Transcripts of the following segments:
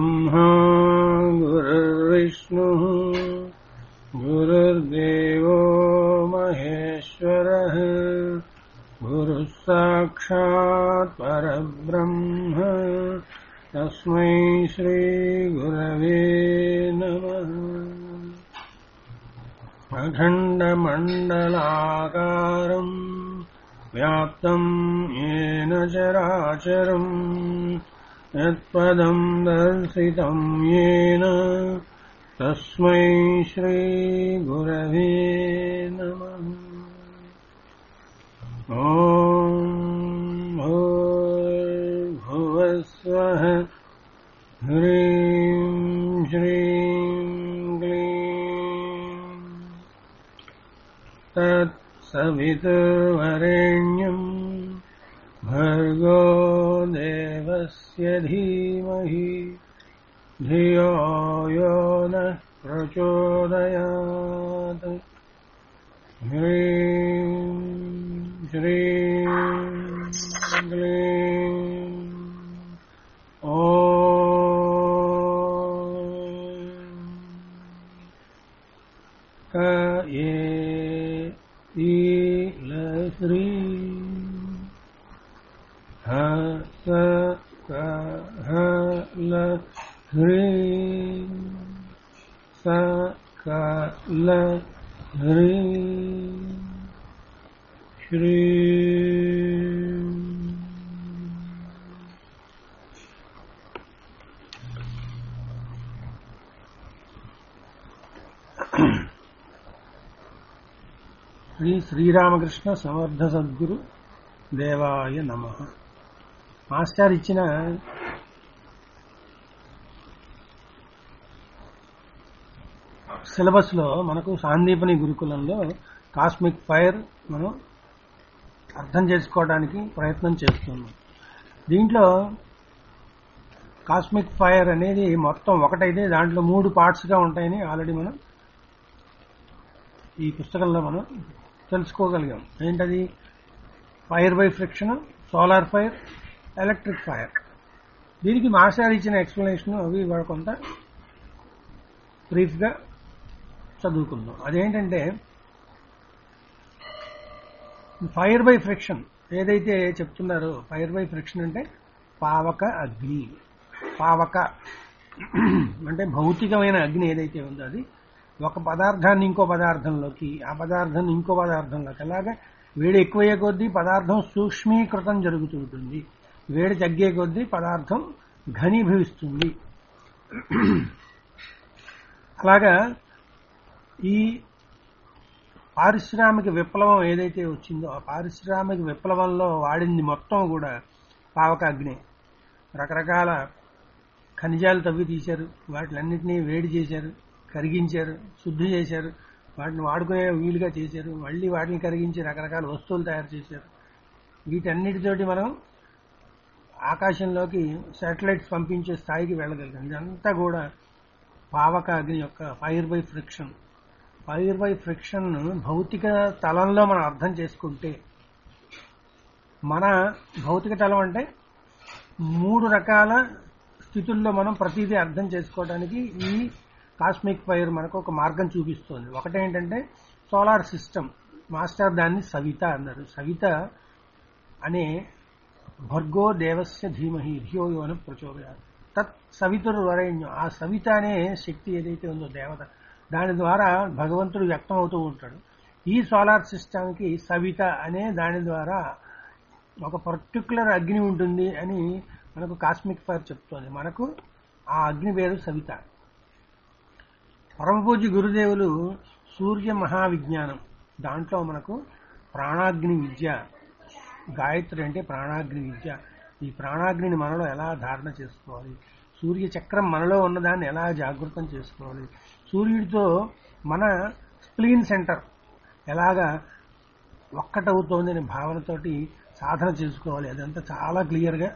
गुरुर्ब्रह्मा गुरुर्विष्णुः गुरुर्देवो महेश्वरः गुरुः साक्षात् परब्रह्म तस्मै श्रीगुरवे नमः अखण्डमण्डलाकारम् व्याप्तम् येन चराचरम् यत्पदम् दर्शितम् येन तस्मै श्रीगुरवे नमः ॐ भूर्भुवस्वः ह्रीं श्रीं क्लीं तत्सवितुर्वरेण्यम् भर्गो देवस्य धीमहि धियो यो नः प्रचोदयात् ह्रीं श्रीं क्लीं ॐ क ये ईलश्री ह स क ह ल ह्रीं स क ल ह्रीं श्रीं శ్రీ శ్రీరామకృష్ణ సమర్థ సద్గురు దేవాయ నమ మాస్టర్ ఇచ్చిన సిలబస్ లో మనకు సాందీపని గురుకులంలో కాస్మిక్ ఫైర్ మనం అర్థం చేసుకోవడానికి ప్రయత్నం చేస్తున్నాం దీంట్లో కాస్మిక్ ఫైర్ అనేది మొత్తం ఒకటైతే దాంట్లో మూడు పార్ట్స్ గా ఉంటాయని ఆల్రెడీ మనం ఈ పుస్తకంలో మనం తెలుసుకోగలిగాం ఏంటది fire by friction solar fire electric fire దీనికి మాస్టర్ ఇచ్చిన ఎక్స్ప్లెనేషన్ అవి ఇవాళ కొంత బ్రీఫ్గా చదువుకుందాం అదేంటంటే ఫైర్ బై ఫ్రిక్షన్ ఏదైతే చెప్తున్నారో ఫైర్ బై ఫ్రిక్షన్ అంటే పావక అగ్ని పావక అంటే భౌతికమైన అగ్ని ఏదైతే ఉందో అది ఒక పదార్థాన్ని ఇంకో పదార్థంలోకి ఆ పదార్థాన్ని ఇంకో పదార్థంలోకి అలాగే వేడి ఎక్కువయ్యే కొద్దీ పదార్థం సూక్ష్మీకృతం జరుగుతుంటుంది వేడి తగ్గే కొద్దీ పదార్థం ఘనీభవిస్తుంది అలాగా ఈ పారిశ్రామిక విప్లవం ఏదైతే వచ్చిందో ఆ పారిశ్రామిక విప్లవంలో వాడింది మొత్తం కూడా పావక అగ్ని రకరకాల ఖనిజాలు తవ్వి తీశారు వాటిలన్నింటినీ వేడి చేశారు కరిగించారు శుద్ధి చేశారు వాటిని వాడుకునే వీలుగా చేశారు మళ్ళీ వాటిని కరిగించి రకరకాల వస్తువులు తయారు చేశారు వీటన్నిటితోటి మనం ఆకాశంలోకి శాటిలైట్స్ పంపించే స్థాయికి వెళ్ళగలిగాం ఇదంతా కూడా పావక అగ్ని యొక్క fire by friction fire by friction భౌతిక తలంలో మనం అర్థం చేసుకుంటే మన భౌతిక తలం అంటే మూడు రకాల స్థితుల్లో మనం ప్రతిదీ అర్థం చేసుకోవడానికి ఈ కాస్మిక్ ఫైర్ మనకు ఒక మార్గం చూపిస్తుంది ఒకటేంటంటే సోలార్ సిస్టమ్ మాస్టర్ దాన్ని సవిత అన్నారు సవిత అనే భర్గో దేవస్య ధీమహి ధియో యోన ప్రచోదయ తత్ సవితురు వరేణ్యం ఆ సవిత అనే శక్తి ఏదైతే ఉందో దేవత దాని ద్వారా భగవంతుడు వ్యక్తం అవుతూ ఉంటాడు ఈ సోలార్ సిస్టమ్కి సవిత అనే దాని ద్వారా ఒక పర్టికులర్ అగ్ని ఉంటుంది అని మనకు కాస్మిక్ ఫైర్ చెప్తోంది మనకు ఆ అగ్ని పేరు సవిత పరమపూజ్య గురుదేవులు సూర్య మహావిజ్ఞానం దాంట్లో మనకు ప్రాణాగ్ని విద్య గాయత్రి అంటే ప్రాణాగ్ని విద్య ఈ ప్రాణాగ్నిని మనలో ఎలా ధారణ చేసుకోవాలి సూర్య చక్రం మనలో ఉన్నదాన్ని ఎలా జాగృతం చేసుకోవాలి సూర్యుడితో మన స్ప్లీన్ సెంటర్ ఎలాగా ఒక్కటవుతోంది అనే భావనతోటి సాధన చేసుకోవాలి అదంతా చాలా క్లియర్గా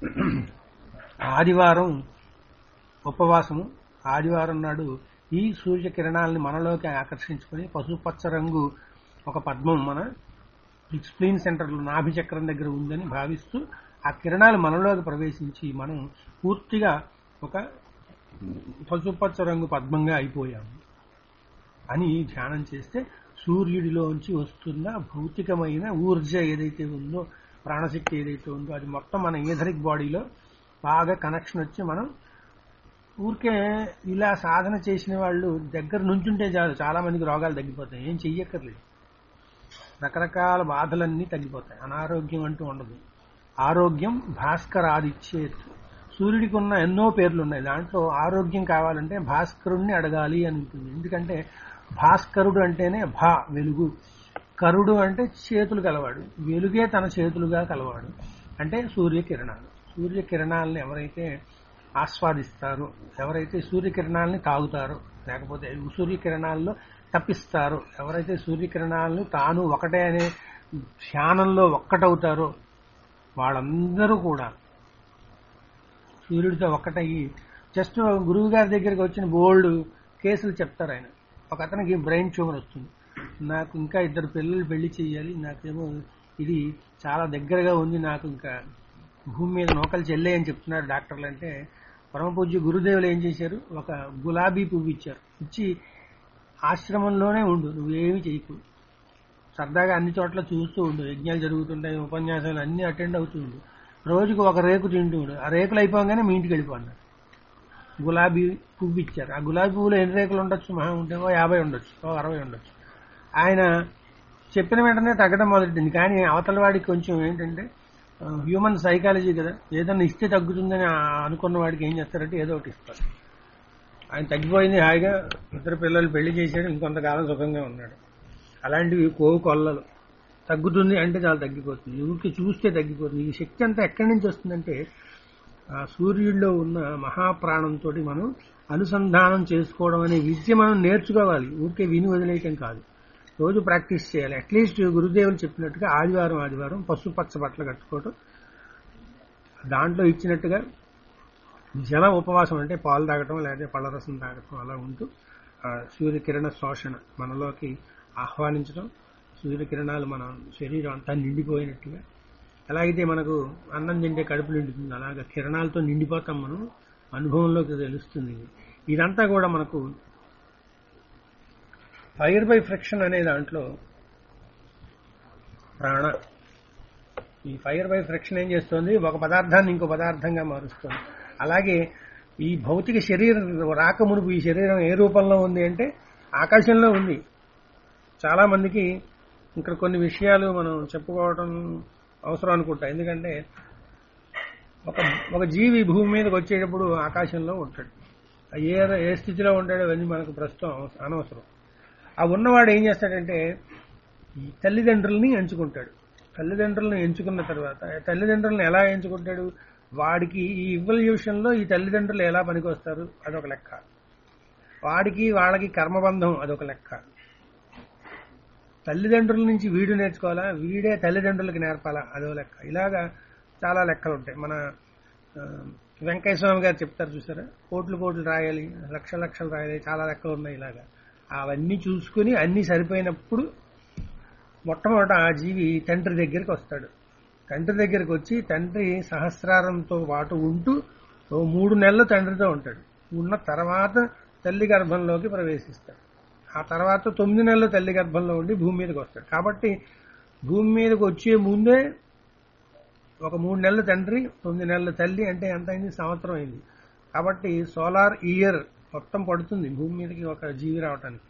ఆదివారం ఉపవాసము ఆదివారం నాడు ఈ సూర్యకిరణాలని మనలోకి ఆకర్షించుకొని పసుపచ్చ రంగు ఒక పద్మం మన స్ప్లీన్ సెంటర్లో నాభి చక్రం దగ్గర ఉందని భావిస్తూ ఆ కిరణాలు మనలోకి ప్రవేశించి మనం పూర్తిగా ఒక పసుపచ్చ రంగు పద్మంగా అయిపోయాము అని ధ్యానం చేస్తే సూర్యుడిలోంచి వస్తున్న భౌతికమైన ఊర్జ ఏదైతే ఉందో ప్రాణశక్తి ఏదైతే ఉందో అది మొత్తం మన ఏథరిక్ బాడీలో బాగా కనెక్షన్ వచ్చి మనం ఊరికే ఇలా సాధన చేసిన వాళ్ళు దగ్గర నుంచుంటే చాలు చాలా మందికి రోగాలు తగ్గిపోతాయి ఏం చెయ్యక్కర్లేదు రకరకాల బాధలన్నీ తగ్గిపోతాయి అనారోగ్యం అంటూ ఉండదు ఆరోగ్యం భాస్కరాదిచ్చేత్ సూర్యుడికి ఉన్న ఎన్నో పేర్లు ఉన్నాయి దాంట్లో ఆరోగ్యం కావాలంటే భాస్కరుణ్ణి అడగాలి అని ఉంటుంది ఎందుకంటే భాస్కరుడు అంటేనే భా వెలుగు కరుడు అంటే చేతులు కలవాడు వెలుగే తన చేతులుగా కలవాడు అంటే సూర్యకిరణాలు సూర్యకిరణాలను ఎవరైతే ఆస్వాదిస్తారో ఎవరైతే సూర్యకిరణాలని తాగుతారో లేకపోతే సూర్యకిరణాల్లో తప్పిస్తారో ఎవరైతే సూర్యకిరణాలను తాను ఒకటే అనే ధ్యానంలో ఒక్కటవుతారో వాళ్ళందరూ కూడా సూర్యుడితో ఒక్కటయ్యి జస్ట్ గురువు గారి దగ్గరికి వచ్చిన బోల్డ్ కేసులు చెప్తారు ఆయన ఒక అతనికి బ్రెయిన్ ట్యూమర్ వస్తుంది నాకు ఇంకా ఇద్దరు పిల్లలు పెళ్లి చేయాలి నాకేమో ఇది చాలా దగ్గరగా ఉంది నాకు ఇంకా భూమి మీద నూకలు చెల్లే అని చెప్తున్నారు డాక్టర్లు అంటే పరమపూజ్య గురుదేవులు ఏం చేశారు ఒక గులాబీ పువ్వు ఇచ్చారు ఇచ్చి ఆశ్రమంలోనే ఉండు నువ్వేమి చేయకు సరదాగా అన్ని చోట్ల చూస్తూ ఉండు యజ్ఞాలు జరుగుతుంటాయి ఉపన్యాసాలు అన్ని అటెండ్ అవుతూ ఉండు రోజుకు ఒక రేకు తింటూ ఉండు ఆ రేకులు అయిపోగానే మీ ఇంటికి వెళ్ళిపోన్నారు గులాబీ పువ్వు ఇచ్చారు ఆ గులాబీ పువ్వులో ఎన్ని రేకులు ఉండొచ్చు మహా ఉంటే ఓ యాభై ఉండొచ్చు ఓ అరవై ఉండొచ్చు ఆయన చెప్పిన వెంటనే తగ్గడం మొదలెట్టింది కానీ అవతల వాడికి కొంచెం ఏంటంటే హ్యూమన్ సైకాలజీ కదా ఏదన్నా ఇస్తే తగ్గుతుందని ఆ- అనుకున్న వాడికి ఏం చేస్తారంటే ఏదో ఒకటి ఇస్తారు ఆయన తగ్గిపోయింది హాయిగా ఇద్దరు పిల్లలు పెళ్లి చేశాడు ఇంకొంతకాలం సుఖంగా ఉన్నాడు అలాంటివి కోవు కొల్లలు తగ్గుతుంది అంటే చాలా తగ్గిపోతుంది ఊరికి చూస్తే తగ్గిపోతుంది ఈ శక్తి అంతా ఎక్కడి నుంచి వస్తుందంటే ఆ సూర్యుడిలో ఉన్న మహాప్రాణంతో మనం అనుసంధానం చేసుకోవడం అనే విద్య మనం నేర్చుకోవాలి ఊరికే విని వదిలేయటం కాదు రోజు ప్రాక్టీస్ చేయాలి అట్లీస్ట్ గురుదేవులు చెప్పినట్టుగా ఆదివారం ఆదివారం పసుపు పచ్చ బట్టలు కట్టుకోవటం దాంట్లో ఇచ్చినట్టుగా జల ఉపవాసం అంటే పాలు తాగటం లేదా పళ్ళరసం తాగటం అలా ఉంటూ ఆ సూర్యకిరణ శోషణ మనలోకి ఆహ్వానించడం సూర్యకిరణాలు మన శరీరం అంతా నిండిపోయినట్టుగా ఎలాగైతే మనకు అన్నం తింటే కడుపు నిండుతుంది అలాగా కిరణాలతో నిండిపోతాం మనం అనుభవంలోకి తెలుస్తుంది ఇది. ఇదంతా కూడా మనకు ఫైర్ బై ఫ్రిక్షన్ అనే దాంట్లో ప్రాణ ఈ ఫైర్ బై ఫ్రిక్షన్ ఏం చేస్తుంది ఒక పదార్థాన్ని ఇంకో పదార్థంగా మారుస్తుంది అలాగే ఈ భౌతిక శరీరం రాకమునుపు ఈ శరీరం ఏ రూపంలో ఉంది అంటే ఆకాశంలో ఉంది చాలా మందికి ఇక్కడ కొన్ని విషయాలు మనం చెప్పుకోవడం అవసరం అనుకుంటా ఎందుకంటే ఒక ఒక జీవి భూమి మీదకి వచ్చేటప్పుడు ఆకాశంలో ఉంటాడు ఏ ఏ స్థితిలో ఉంటాడో అవన్నీ మనకు ప్రస్తుతం అవస- అనవసరం ఆ ఉన్నవాడు ఏం చేస్తాడంటే ఈ తల్లిదండ్రుల్ని ఎంచుకుంటాడు తల్లిదండ్రులను ఎంచుకున్న తర్వాత తల్లిదండ్రులను ఎలా ఎంచుకుంటాడు వాడికి ఈ ఇవల్యూషన్ లో ఈ తల్లిదండ్రులు ఎలా పనికొస్తారు అదొక లెక్క వాడికి వాళ్ళకి కర్మబంధం అదొక లెక్క తల్లిదండ్రుల నుంచి వీడు నేర్చుకోవాలా వీడే తల్లిదండ్రులకి నేర్పాలా అదో లెక్క ఇలాగా చాలా లెక్కలు ఉంటాయి మన ఆ, వెంకయ్య స్వామి గారు చెప్తారు చూసారా కోట్లు కోట్లు రాయాలి లక్ష లక్షలు రాయాలి చాలా లెక్కలు ఉన్నాయి ఇలాగా అవన్నీ చూసుకుని అన్ని సరిపోయినప్పుడు మొట్టమొదట ఆ జీవి తండ్రి దగ్గరికి వస్తాడు తండ్రి దగ్గరికి వచ్చి తండ్రి సహస్రారంతో పాటు ఉంటూ ఓ మూడు నెలలు తండ్రితో ఉంటాడు ఉన్న తర్వాత తల్లి గర్భంలోకి ప్రవేశిస్తాడు ఆ తర్వాత తొమ్మిది నెలలు తల్లి గర్భంలో ఉండి భూమి మీదకి వస్తాడు కాబట్టి భూమి మీదకి వచ్చే ముందే ఒక మూడు నెలలు తండ్రి తొమ్మిది నెలలు తల్లి అంటే ఎంత అయింది సంవత్సరం అయింది కాబట్టి సోలార్ ఇయర్ మొత్తం పడుతుంది భూమి మీదకి ఒక జీవి రావటానికి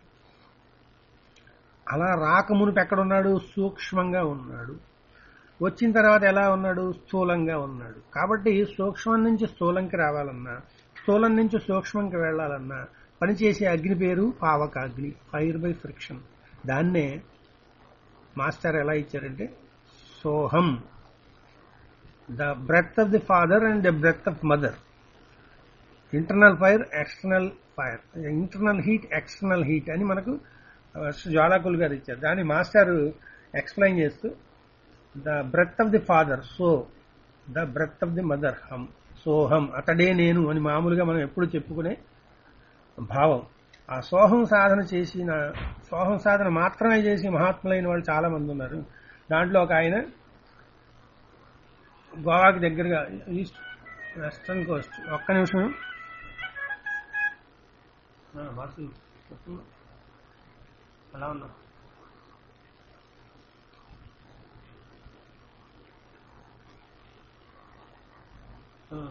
అలా రాకమునుపు ఎక్కడున్నాడు సూక్ష్మంగా ఉన్నాడు వచ్చిన తర్వాత ఎలా ఉన్నాడు స్థూలంగా ఉన్నాడు కాబట్టి సూక్ష్మం నుంచి స్థూలంకి రావాలన్నా స్థూలం నుంచి సూక్ష్మంకి వెళ్ళాలన్నా పనిచేసే అగ్ని పేరు పావక అగ్ని ఫైర్ బై ఫ్రిక్షన్ దాన్నే మాస్టర్ ఎలా ఇచ్చారంటే సోహం the breath of the father and the breath of mother internal fire external fire internal heat external heat అని మనకు ఆ, జ్వాలాకులు గారు ఇచ్చారు దాన్ని మాస్టర్ ఎక్స్ప్లెయిన్ చేస్తూ the breath of the father so the breath of the mother హమ్ సోహం అతడే నేను అని మామూలుగా మనం ఎప్పుడు చెప్పుకునే భావం ఆ సోహం సాధన చేసిన సోహం సాధన మాత్రమే చేసి మహాత్ములైన వాళ్ళు చాలా మంది ఉన్నారు దాంట్లో ఒక ఆయన గోవాకి దగ్గరగా ఈస్ట్ వెస్టర్న్ కోస్ట్ ఒక్క నిమిషం వాసు చెప్పు ఎలా ఉన్నావు ఆ.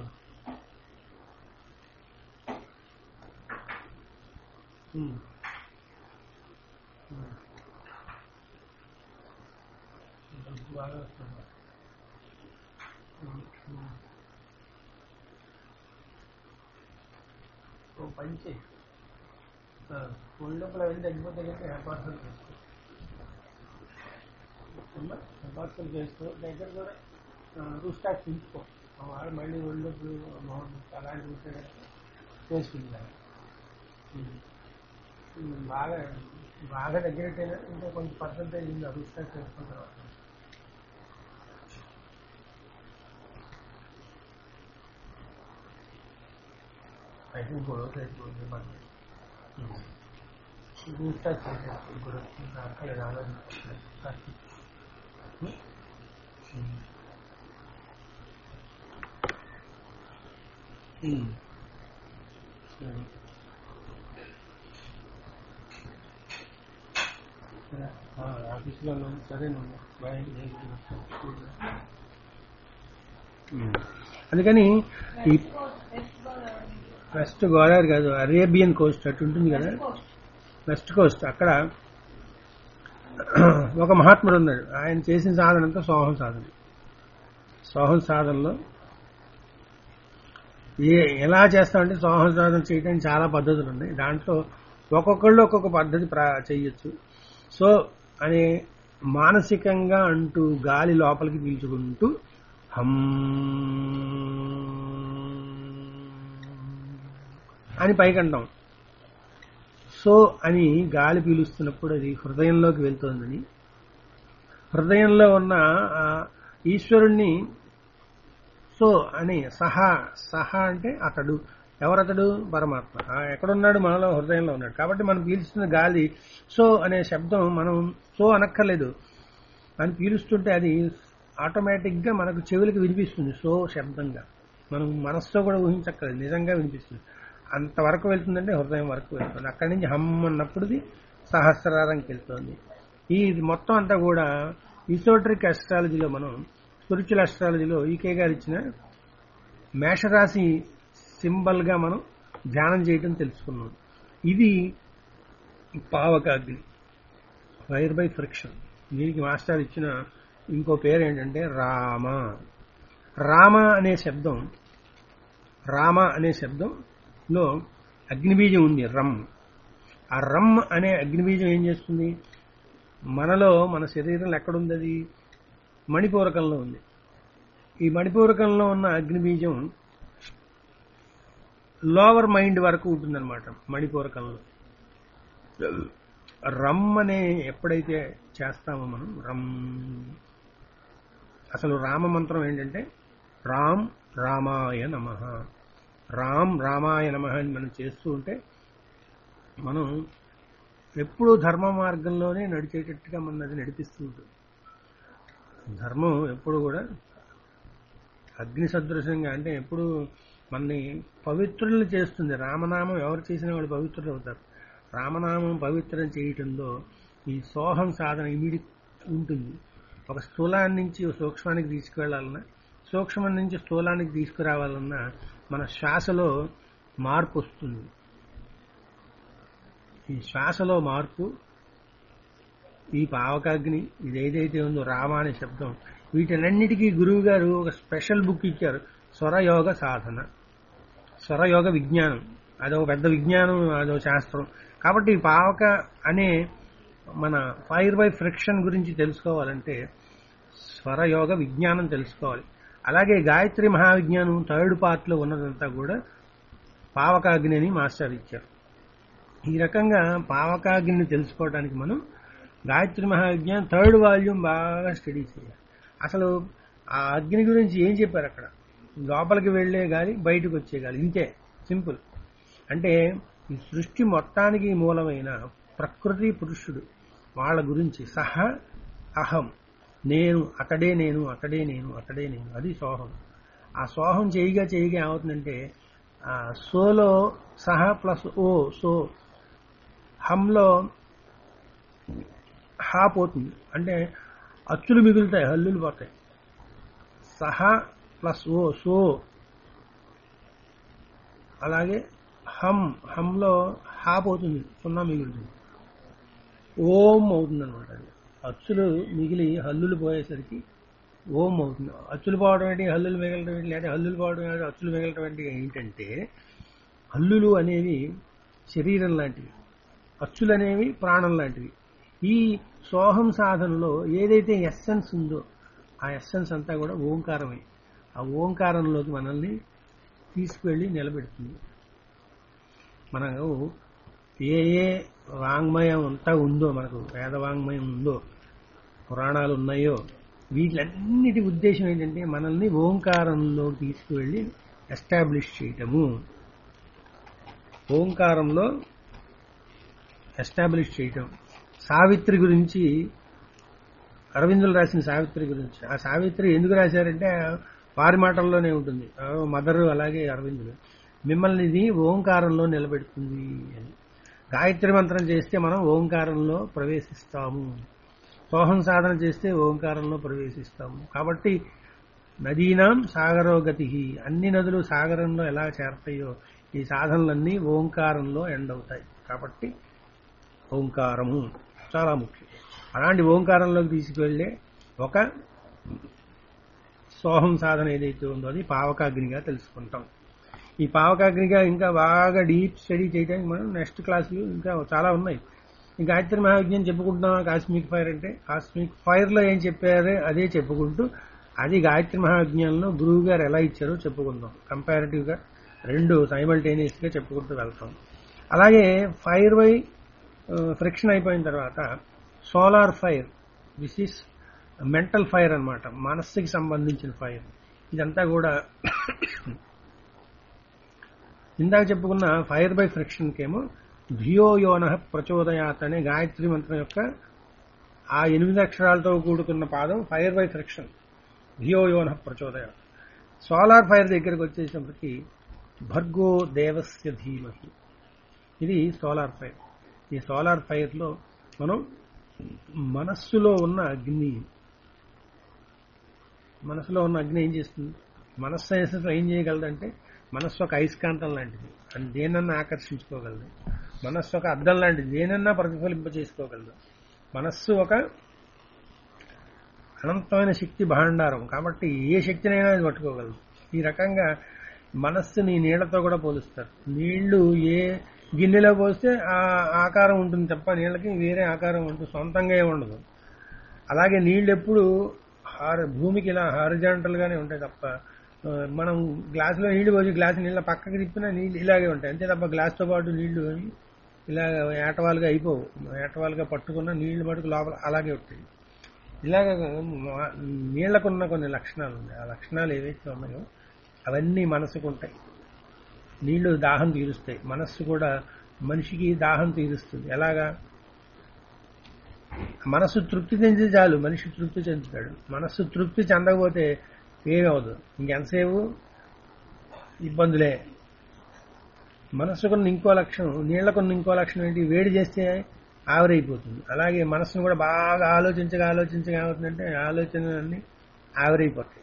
ఉమ్. ఉమ్. డబ్బు బాగా వస్తుంది ఉమ్. ఉమ్. ఓ పని చెయ్యి ఒళ్ళోపల వెళ్ళి తగ్గిపోతే కనుక హెడ్ పార్సల్ చేసుకో హెడ్ పార్సల్ చేసుకో దగ్గర కూడా రూస్టాక్ తీసుకో ఆ వాడు మళ్ళీ ఒళ్ళొప్పుడు బాగుంటుంది అలాంటి ఉంటే కనుక చేసుకుంటారు బాగా బాగా దగ్గరైతేనే ఇంకా కొంచెం పర్సంటేజ్ ఉంది రూస్టాక్ చేసుకున్న తర్వాత అయితే గొడవ అయిపోయింది మనకి రూస్టాక్ చేసేస్తుంది గొడవ ఇంకా అక్కడ ఆలోచించాలి సరే ఆఫీస్లో సరేనండి బాయ్ అందుకని ఈ వెస్ట్ గోదావరి కాదు అరేబియన్ కోస్ట్ అటు ఉంటుంది కదా వెస్ట్ కోస్ట్ అక్కడ ఒక మహాత్ముడు ఉన్నాడు ఆయన చేసిన సాధన అంతా సోహం సాధన సోహం సాధనలో ఏ ఎలా చేస్తామంటే సోహం సాధన చేయడానికి చాలా పద్ధతులు ఉన్నాయి దాంట్లో ఒక్కొక్కళ్ళు ఒక్కొక్క పద్ధతి ప్రా చేయొచ్చు సో అనే మానసికంగా అంటూ గాలి లోపలికి పీల్చుకుంటూ హమ్ అని పైకంటాం సో అని గాలి పీలుస్తున్నప్పుడు అది హృదయంలోకి వెళ్తోందని హృదయంలో ఉన్న ఆ ఈశ్వరుణ్ణి సో అని సహా సహా అంటే అతడు ఎవరతడు పరమాత్మ ఆ ఎక్కడున్నాడు మనలో హృదయంలో ఉన్నాడు కాబట్టి మనం పీల్చుతున్న గాలి సో అనే శబ్దం మనం సో అనక్కర్లేదు అని పీలుస్తుంటే అది ఆటోమేటిక్గా మనకు చెవులకు వినిపిస్తుంది సో శబ్దంగా మనం మనస్సుతో కూడా ఊహించక్కర్లేదు నిజంగా వినిపిస్తుంది అంతవరకు వెళ్తుందంటే హృదయం వరకు వెళ్తుంది అక్కడి నుంచి హమ్ అన్నప్పుడుది సహస్రారంకి వెళ్తుంది ఈ ఇది మొత్తం అంతా కూడా ఈసోట్రిక్ అస్ట్రాలజీలో మనం స్పిరిచువల్ అస్ట్రాలజీలో ఈకే గారు ఇచ్చిన మేషరాశి సింబల్ గా మనం ధ్యానం చేయటం తెలుసుకున్నాం ఇది పావకాగ్ని ఫైర్ బై ఫ్రిక్షన్ దీనికి మాస్టర్ ఇచ్చిన ఇంకో పేరు ఏంటంటే రామ రామ అనే శబ్దం రామ అనే శబ్దంలో అగ్నిబీజం ఉంది రమ్ ఆ రమ్ అనే అగ్నిబీజం ఏం చేస్తుంది మనలో మన శరీరంలో ఎక్కడుంది అది మణిపూరకంలో ఉంది ఈ మణిపూరకంలో ఉన్న అగ్నిబీజం లోవర్ మైండ్ వరకు ఉంటుందన్నమాట మణిపూరకంలో రమ్ అనే ఎప్పుడైతే చేస్తామో మనం రమ్ అసలు రామ మంత్రం ఏంటంటే రామ్ రామాయ నమ రామ్ రామాయ నమ అని మనం చేస్తూ ఉంటే మనం ఎప్పుడూ ధర్మ మార్గంలోనే నడిచేటట్టుగా మన అది నడిపిస్తూ ఉంటుంది ధర్మం ఎప్పుడు కూడా అగ్ని సదృశంగా అంటే ఎప్పుడు మనని పవిత్రులు చేస్తుంది రామనామం ఎవరు చేసిన వాళ్ళు పవిత్రులు అవుతారు రామనామం పవిత్రం చేయటంలో ఈ సోహం సాధన ఇమిడి ఉంటుంది ఒక స్థూలాన్ని నుంచి ఒక సూక్ష్మానికి తీసుకువెళ్ళాలన్నా సూక్ష్మం నుంచి స్థూలానికి తీసుకురావాలన్నా మన శ్వాసలో మార్పు వస్తుంది ఈ శ్వాసలో మార్పు ఈ పావకాగ్ని ఇది ఏదైతే ఉందో రామ అనే శబ్దం వీటినన్నిటికీ గురువు గారు ఒక స్పెషల్ బుక్ ఇచ్చారు స్వరయోగ సాధన స్వరయోగ విజ్ఞానం అదొక పెద్ద విజ్ఞానం అదో శాస్త్రం కాబట్టి ఈ పావక అనే మన ఫైర్ బై ఫ్రిక్షన్ గురించి తెలుసుకోవాలంటే స్వరయోగ విజ్ఞానం తెలుసుకోవాలి అలాగే గాయత్రి మహావిజ్ఞానం థర్డ్ పార్ట్లో ఉన్నదంతా కూడా పావకాగ్ని అని మాస్టర్ ఇచ్చారు ఈ రకంగా పావకాగ్ని తెలుసుకోవడానికి మనం గాయత్రి మహావిజ్ఞానం థర్డ్ వాల్యూమ్ బాగా స్టడీ చేయాలి అసలు ఆ అగ్ని గురించి ఏం చెప్పారు అక్కడ లోపలికి వెళ్లే గాలి బయటకు వచ్చే గాలి ఇంతే సింపుల్ అంటే ఈ సృష్టి మొత్తానికి మూలమైన ప్రకృతి పురుషుడు వాళ్ళ గురించి సహ అహం నేను అతడే నేను అతడే నేను అతడే నేను అది సోహం ఆ సోహం చేయగా చేయగా ఏమవుతుందంటే ఆ, సోలో సహ ప్లస్ ఓ సో హంలో హా పోతుంది అంటే అచ్చులు మిగులుతాయి హల్లులు పోతాయి సహ ప్లస్ ఓ సో అలాగే హమ్ హంలో హా పోతుంది సున్నా మిగులుతుంది ఓం అవుతుంది అనమాట అది అచ్చులు మిగిలి హల్లులు పోయేసరికి ఓం అవుతుంది అచ్చులు పోవడం ఏంటి హల్లులు మిగలడం ఏంటి లేదా హల్లులు పోవడం ఏంటి అచ్చులు మిగలడం ఏంటి ఏంటంటే హల్లులు అనేవి శరీరం లాంటివి అచ్చులు అనేవి ప్రాణం లాంటివి ఈ సోహం సాధనలో ఏదైతే ఎస్సెన్స్ ఉందో ఆ ఎస్సెన్స్ అంతా కూడా ఓంకారమే ఆ ఓంకారంలోకి మనల్ని తీసుకువెళ్ళి నిలబెడుతుంది మనకు ఏ ఏ వాంగ్మయం అంతా ఉందో మనకు వేద వాంగ్మయం ఉందో పురాణాలు ఉన్నాయో వీటిలన్నిటి ఉద్దేశం ఏంటంటే మనల్ని ఓంకారంలో తీసుకువెళ్ళి ఎస్టాబ్లిష్ చేయటము ఓంకారంలో ఎస్టాబ్లిష్ చేయటం సావిత్రి గురించి అరవిందులు రాసిన సావిత్రి గురించి ఆ సావిత్రి ఎందుకు రాశారంటే వారి మాటల్లోనే ఉంటుంది మదర్ అలాగే అరవిందులు మిమ్మల్ని ఇది ఓంకారంలో నిలబెడుతుంది అని గాయత్రి మంత్రం చేస్తే మనం ఓంకారంలో ప్రవేశిస్తాము సోహం సాధన చేస్తే ఓంకారంలో ప్రవేశిస్తాము కాబట్టి నదీనాం సాగరోగతి అన్ని నదులు సాగరంలో ఎలా చేరతాయో ఈ సాధనలన్నీ ఓంకారంలో ఎండ్ అవుతాయి కాబట్టి ఓంకారము చాలా ముఖ్యం అలాంటి ఓంకారంలోకి తీసుకువెళ్ళే ఒక సోహం సాధన ఏదైతే ఉందో అది పావకాగ్నిగా తెలుసుకుంటాం ఈ పావకాగ్నిగా ఇంకా బాగా డీప్ స్టడీ చేయడానికి మనం నెక్స్ట్ క్లాసులు ఇంకా చాలా ఉన్నాయి ఈ గాయత్రి మహావిజ్ఞానం చెప్పుకుంటున్నాం కాస్మిక్ ఫైర్ అంటే కాస్మిక్ ఫైర్ లో ఏం చెప్పారో అదే చెప్పుకుంటూ అది గాయత్రి మహావిజ్ఞానంలో గురువు గారు ఎలా ఇచ్చారో చెప్పుకుందాం కంపారిటివ్ గా రెండు సైమల్టేనియస్ గా చెప్పుకుంటూ వెళ్తాం అలాగే ఫైర్ బై ఫ్రిక్షన్ అయిపోయిన తర్వాత solar fire this is mental fire అన్నమాట మనస్సుకి సంబంధించిన ఫైర్ ఇదంతా కూడా ఇందాక చెప్పుకున్న ఫైర్ బై ఫ్రిక్షన్ కేమో ధియోయోన ప్రచోదయాత్ అనే గాయత్రి మంత్రం యొక్క ఆ ఎనిమిది అక్షరాలతో కూడుకున్న పాదం ఫైర్ బై ఫ్రిక్షన్ ధియోయోన ప్రచోదయాత్ సోలార్ ఫైర్ దగ్గరికి వచ్చేటప్పటికి భర్గో దేవస్య ధీమహి ఇది సోలార్ ఫైర్ ఈ సోలార్ ఫైర్ లో మనం మనస్సులో ఉన్న అగ్ని మనసులో ఉన్న అగ్ని ఏం చేస్తుంది మనస్సు అసలు ఏం చేయగలదంటే మనస్సు ఒక అయస్కాంతం లాంటిది అది దేనన్నా ఆకర్షించుకోగలదు మనస్సు ఒక అద్దం లాంటిది దేనన్నా ప్రతిఫలింప చేసుకోగలదు మనస్సు ఒక అనంతమైన శక్తి భాండారం కాబట్టి ఏ శక్తినైనా అది పట్టుకోగలదు ఈ రకంగా మనస్సుని నీళ్లతో కూడా పోలుస్తారు నీళ్లు ఏ గిన్నెలో పోస్తే ఆ ఆకారం ఉంటుంది తప్ప నీళ్ళకి వేరే ఆకారం ఉంటుంది సొంతంగా ఏమి ఉండదు అలాగే నీళ్ళు ఎప్పుడు హార్ భూమికి ఇలా హారిజాంటల్ గానే ఉంటాయి తప్ప ఆ, మనం గ్లాసులో నీళ్లు పోసి గ్లాస్ నీళ్ళ పక్కకి తిప్పినా నీళ్ళు ఇలాగే ఉంటాయి అంతే తప్ప గ్లాస్తో పాటు నీళ్లు ఇలా ఏటవాలుగా అయిపోవు ఏటవాలుగా పట్టుకున్న నీళ్లు మటుకు లోపల అలాగే ఉంటాయి ఇలాగ మా- నీళ్లకున్న కొన్ని లక్షణాలు ఉన్నాయి ఆ లక్షణాలు ఏవైతే ఉన్నాయో అవన్నీ మనసుకు ఉంటాయి నీళ్లు దాహం తీరుస్తాయి మనస్సు కూడా మనిషికి దాహం తీరుస్తుంది ఎలాగా మనస్సు తృప్తి చెందితే చాలు మనిషి తృప్తి చెందుతాడు మనస్సు తృప్తి చెందకపోతే ఏమవదు ఇంకెంతసేపు ఇబ్బందులే మనస్సుకున్న ఇంకో లక్షణం నీళ్లకున్న ఇంకో లక్షణం ఏంటి వేడి చేస్తే ఆవిరైపోతుంది అలాగే మనస్సును కూడా బాగా ఆలోచించగా ఆలోచించగా ఏమవుతుందంటే ఆలోచనలన్నీ ఆవిరైపోతాయి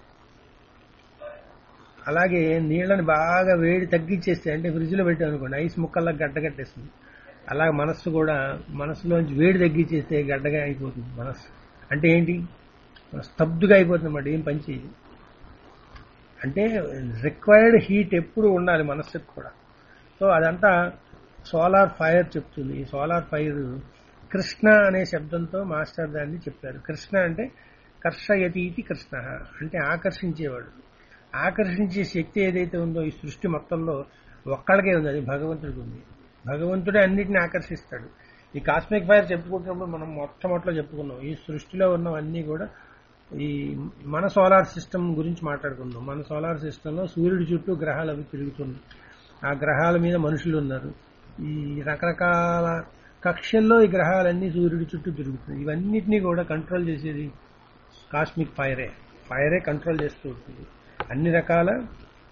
అలాగే నీళ్ళని బాగా వేడి తగ్గించేస్తే అంటే ఫ్రిడ్జ్లో పెట్టాం అనుకోండి ఐస్ ముక్కల్లా గడ్డగట్టేస్తుంది అలాగే మనస్సు కూడా మనస్సులోంచి వేడి తగ్గించేస్తే గడ్డగా అయిపోతుంది మనస్సు అంటే ఏంటి స్తబ్దుగా అయిపోతుంది అన్నమాట ఏం పని చేయదు అంటే రిక్వైర్డ్ హీట్ ఎప్పుడు ఉండాలి మనస్సుకు కూడా సో అదంతా సోలార్ ఫైర్ చెప్తుంది ఈ సోలార్ ఫైర్ కృష్ణ అనే శబ్దంతో మాస్టర్ దాన్ని చెప్పారు కృష్ణ అంటే కర్షయతీతి కృష్ణ అంటే ఆకర్షించేవాడు ఆకర్షించే శక్తి ఏదైతే ఉందో ఈ సృష్టి మొత్తంలో ఒక్కడికే ఉంది అది భగవంతుడికి ఉంది భగవంతుడే అన్నిటిని ఆకర్షిస్తాడు ఈ కాస్మిక్ ఫైర్ చెప్పుకుంటున్నప్పుడు మనం మొట్టమొదటిలో చెప్పుకున్నాం ఈ సృష్టిలో ఉన్నవన్నీ కూడా ఈ మన సోలార్ సిస్టమ్ గురించి మాట్లాడుకుందాం మన సోలార్ సిస్టంలో సూర్యుడి చుట్టూ గ్రహాలు అవి తిరుగుతుంది ఆ గ్రహాల మీద మనుషులు ఉన్నారు ఈ రకరకాల కక్షల్లో ఈ గ్రహాలన్నీ సూర్యుడి చుట్టూ తిరుగుతున్నాయి ఇవన్నిటినీ కూడా కంట్రోల్ చేసేది కాస్మిక్ ఫైరే ఫైరే కంట్రోల్ చేస్తూ ఉంటుంది అన్ని రకాల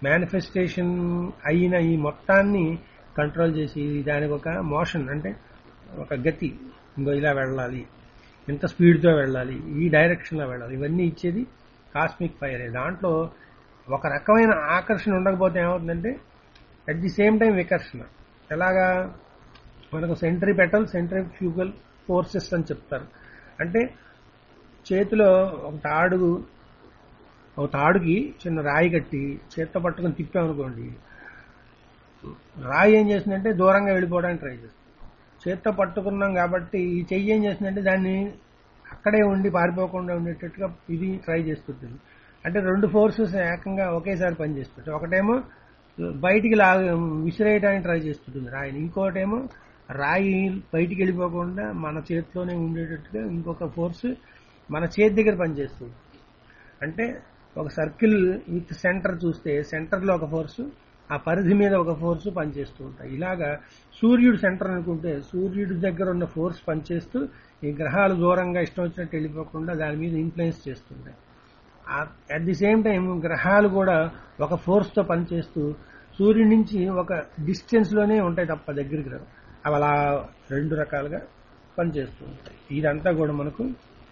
మేనిఫెస్టేషన్ అయిన ఈ మొత్తాన్ని కంట్రోల్ చేసి దానికి ఒక మోషన్ అంటే ఒక గతి ఇంకో ఇలా వెళ్ళాలి ఇంత స్పీడ్తో వెళ్ళాలి ఈ డైరెక్షన్లో వెళ్ళాలి ఇవన్నీ ఇచ్చేది కాస్మిక్ ఫైర్ దాంట్లో ఒక రకమైన ఆకర్షణ ఉండకపోతే ఏమవుతుందంటే అట్ ది సేమ్ టైం వికర్షణ ఎలాగా మనకు centripetal centrifugal forces అని చెప్తారు అంటే చేతిలో ఒక తాడు ఒక తాడుకి చిన్న రాయి కట్టి చేత్తో పట్టుకొని తిప్పామనుకోండి రాయి ఏం చేసిందంటే దూరంగా వెళ్ళిపోవడానికి ట్రై చేస్తుంది చేత్తో పట్టుకున్నాం కాబట్టి ఈ చెయ్యి ఏం చేసిందంటే దాన్ని అక్కడే ఉండి పారిపోకుండా ఉండేటట్టుగా ఇది ట్రై చేస్తుంటుంది అంటే రెండు ఫోర్సెస్ ఏకంగా ఒకేసారి పనిచేస్తుంది ఒకటేమో బయటికి లా విసిరేయడానికి ట్రై చేస్తుంటుంది రాయిని ఇంకోటేమో రాయి బయటికి వెళ్ళిపోకుండా మన చేతిలోనే ఉండేటట్టుగా ఇంకొక ఫోర్స్ మన చేతి దగ్గర పనిచేస్తుంది అంటే ఒక సర్కిల్ విత్ సెంటర్ చూస్తే సెంటర్లో ఒక ఫోర్సు ఆ పరిధి మీద ఒక ఫోర్సు పనిచేస్తూ ఉంటాయి ఇలాగా సూర్యుడు సెంటర్ అనుకుంటే సూర్యుడి దగ్గర ఉన్న ఫోర్స్ పనిచేస్తూ ఈ గ్రహాలు దూరంగా ఇష్టం వచ్చినట్టు వెళ్ళిపోకుండా దాని మీద ఇన్ఫ్లుయెన్స్ చేస్తుంటాయి అట్ ది సేమ్ టైం గ్రహాలు కూడా ఒక ఫోర్స్తో పనిచేస్తూ సూర్యుడి నుంచి ఒక డిస్టెన్స్లోనే ఉంటాయి తప్ప దగ్గరికి రావు అవి అలా రెండు రకాలుగా పనిచేస్తూ ఉంటాయి ఇదంతా కూడా మనకు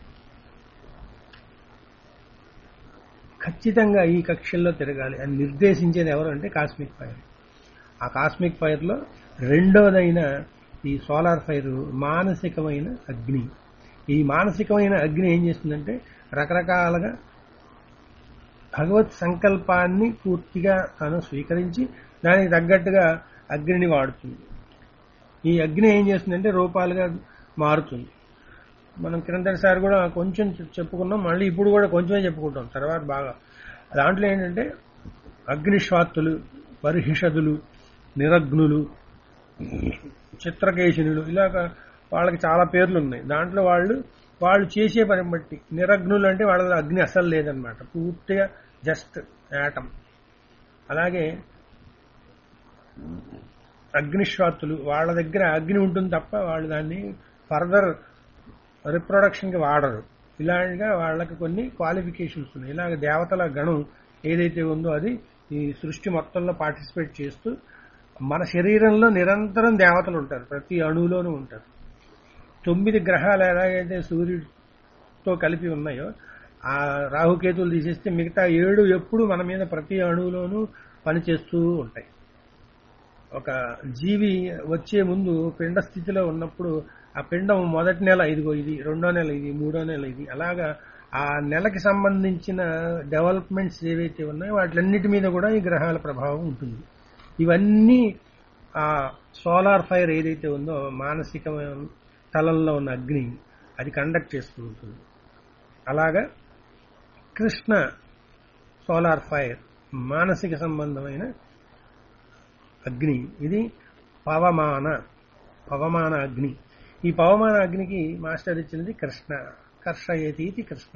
ఖచ్చితంగా ఈ కక్షల్లో తిరగాలి అని నిర్దేశించేది ఎవరు అంటే కాస్మిక్ ఫైర్ ఆ కాస్మిక్ ఫైర్లో రెండవదైన ఈ సోలార్ ఫైర్ మానసికమైన అగ్ని ఈ మానసికమైన అగ్ని ఏం చేస్తుందంటే రకరకాలుగా భగవత్ సంకల్పాన్ని పూర్తిగా తను స్వీకరించి దానికి తగ్గట్టుగా అగ్నిని వాడుతుంది ఈ అగ్ని ఏం చేస్తుందంటే రూపాలుగా మారుతుంది మనం క్రిందటిసారి కూడా కొంచెం చెప్పుకున్నాం మళ్ళీ ఇప్పుడు కూడా కొంచెమే చెప్పుకుంటాం తర్వాత బాగా దాంట్లో ఏంటంటే అగ్నిశ్వాత్తులు పరిహిషదులు నిరగ్నులు చిత్రకేశనులు ఇలాగ వాళ్ళకి చాలా పేర్లు ఉన్నాయి దాంట్లో వాళ్ళు వాళ్ళు చేసే పని బట్టి నిరగ్నులు అంటే వాళ్ళ అగ్ని అసలు లేదనమాట పూర్తిగా జస్ట్ యాటం అలాగే అగ్నిశ్వాత్తులు వాళ్ళ దగ్గర అగ్ని ఉంటుంది తప్ప వాళ్ళు దాన్ని ఫర్దర్ రిప్రొడక్షన్కి వాడరు ఇలాగా వాళ్ళకి కొన్ని క్వాలిఫికేషన్స్ ఉన్నాయి ఇలాగ దేవతల గణం ఏదైతే ఉందో అది ఈ సృష్టి మొత్తంలో పార్టిసిపేట్ చేస్తూ మన శరీరంలో నిరంతరం దేవతలు ఉంటారు ప్రతి అణువులోనూ ఉంటారు తొమ్మిది గ్రహాలు ఎలాగైతే సూర్యుడితో కలిపి ఉన్నాయో ఆ రాహుకేతులు తీసేస్తే మిగతా ఏడు ఎప్పుడు మన మీద ప్రతి అణువులోనూ పనిచేస్తూ ఉంటాయి ఒక జీవి వచ్చే ముందు పిండ స్థితిలో ఉన్నప్పుడు ఆ పిండం మొదటి నెల ఇదిగో ఇది రెండో నెల ఇది మూడో నెల ఇది అలాగా ఆ నెలకి సంబంధించిన డెవలప్మెంట్స్ ఏవైతే ఉన్నాయో వాటిలన్నిటి మీద కూడా ఈ గ్రహాల ప్రభావం ఉంటుంది ఇవన్నీ ఆ సోలార్ ఫైర్ ఏదైతే ఉందో మానసిక తలంలో ఉన్న అగ్ని అది కండక్ట్ చేస్తూ ఉంటుంది అలాగా కృష్ణ సోలార్ ఫైర్ మానసిక సంబంధమైన అగ్ని ఇది పవమాన పవమాన అగ్ని ఈ పవమాన అగ్నికి మాస్టర్ ఇచ్చినది కృష్ణ కర్షయతి ఇది కృష్ణ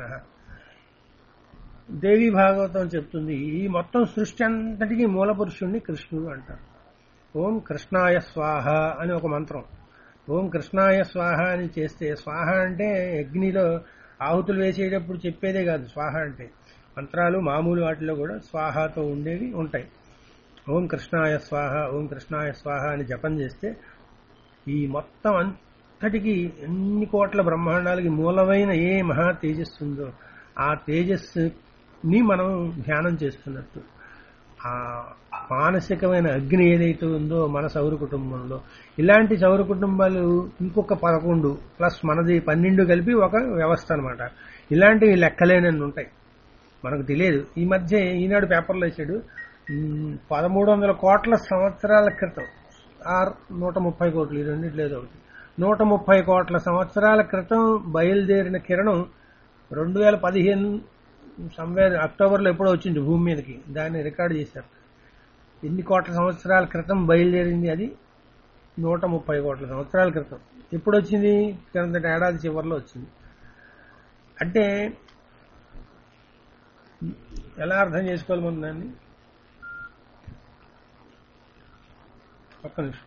దేవి భాగవతం చెప్తుంది ఈ మొత్తం సృష్టి అంతటికీ మూల పురుషుణ్ణి కృష్ణుడు అంటారు ఓం కృష్ణాయ స్వాహ అని ఒక మంత్రం ఓం కృష్ణాయ స్వాహ అని చేస్తే స్వాహ అంటే అగ్నిలో ఆహుతులు వేసేటప్పుడు చెప్పేదే కాదు స్వాహ అంటే మంత్రాలు మామూలు వాటిలో కూడా స్వాహతో ఉండేవి ఉంటాయి ఓం కృష్ణాయ స్వాహ ఓం కృష్ణాయ స్వాహ అని జపం చేస్తే ఈ మొత్తం అంతటికి ఎన్ని కోట్ల బ్రహ్మాండాలకి మూలమైన ఏ మహా తేజస్సు ఉందో ఆ తేజస్సుని మనం ధ్యానం చేస్తున్నట్టు ఆ మానసికమైన అగ్ని ఏదైతే ఉందో మన సౌర కుటుంబంలో ఇలాంటి సౌర కుటుంబాలు ఇంకొక పదకొండు ప్లస్ మనది పన్నెండు కలిపి ఒక వ్యవస్థ అనమాట ఇలాంటివి లెక్కలేనన్ని ఉంటాయి మనకు తెలియదు ఈ మధ్య ఈనాడు పేపర్లో వేసాడు పదమూడు వందల కోట్ల సంవత్సరాల క్రితం ఆర్ నూట ముప్పై కోట్లు ఈ రెండింటిలో ఒకటి నూట ముప్పై కోట్ల సంవత్సరాల క్రితం బయలుదేరిన కిరణం రెండు వేల పదిహేను సంవేర్ అక్టోబర్లో ఎప్పుడో వచ్చింది భూమి మీదకి దాన్ని రికార్డు చేశారు ఎన్ని కోట్ల సంవత్సరాల క్రితం బయలుదేరింది అది నూట ముప్పై కోట్ల సంవత్సరాల క్రితం ఎప్పుడు వచ్చింది క్రిందటి ఏడాది చివరిలో వచ్చింది అంటే ఎలా అర్థం చేసుకోవాలి మనం దాన్ని ఒక్క నిమిషం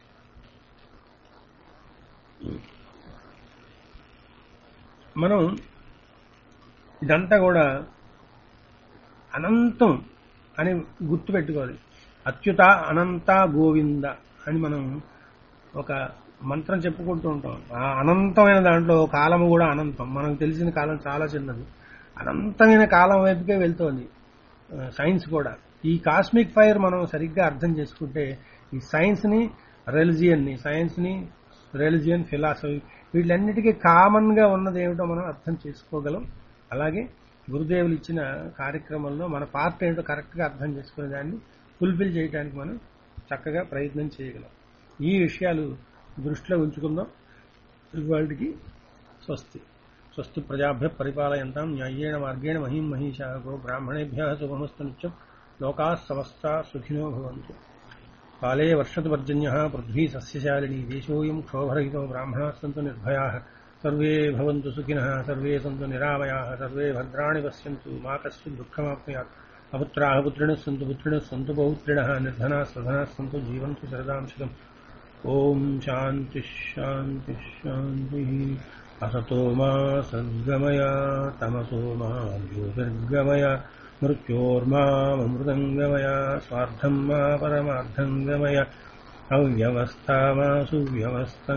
మనం ఇదంతా కూడా అనంతం అని గుర్తు పెట్టుకోవాలి అచ్యుత అనంత గోవింద అని మనం ఒక మంత్రం చెప్పుకుంటూ ఉంటాం ఆ అనంతమైన దాంట్లో కాలము కూడా అనంతం మనకు తెలిసిన కాలం చాలా చిన్నది అనంతమైన కాలం వైపుకే వెళ్తోంది ఆ, సైన్స్ కూడా ఈ కాస్మిక్ ఫైర్ మనం సరిగ్గా అర్థం చేసుకుంటే ఈ సైన్స్ ని రెలిజియన్ ని సైన్స్ ని రెలిజియన్ ఫిలాసఫీ వీటిలన్నిటికీ కామన్ గా ఉన్నది ఏమిటో మనం అర్థం చేసుకోగలం అలాగే గురుదేవులు ఇచ్చిన కార్యక్రమంలో మన పార్ట్ ఏంటో కరెక్ట్ గా అర్థం చేసుకునే దాన్ని ఫుల్ఫిల్ చేయడానికి మనం చక్కగా ప్రయత్నం చేయగలం ఈ విషయాలు దృష్టిలో ఉంచుకుందాం ఇవాళకి స్వస్తి స్వస్తి ప్రజాభ్య పరిపాలయంతాం న్యాయేణ మార్గేణ మహిం మహిషా గో బ్రాహ్మణేభ్య శుభమస్తు నిత్యం లోకా సమస్తా సుఖినో భవంతు కాలే వర్షతు పర్జన్య పృథ్వీ సస్యశాలిని దేశోయం క్షోభరహితో బ్రాహ్మణా సంతు నిర్భయా సర్వే భవంతు సుఖినః సర్వే సంతు నిరామయాः సర్వే భద్రాణి పశ్యంతు మా కశ్చిత్ దుఃఖమాప్నుయాత్ అపుత్రాः పుత్రిణः సन्तు పుత్రిणः సन्तు పౌత్రిణः నిర్ధనాः సధనాः సन्तు జీవంతు శరదాం శతం ఓం శాంతి శాంతి శాంతి असतो मा सद्गमय तमसो मा ज्योतिर्गमय मृत्योर्मामृतङ्गमय स्वार्थम् मा परमार्थङ्गमय अव्यवस्था मा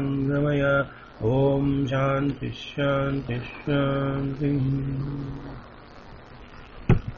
सुव्यवस्थङ्गमय ॐ शान्तिः शान्तिः शान्तिः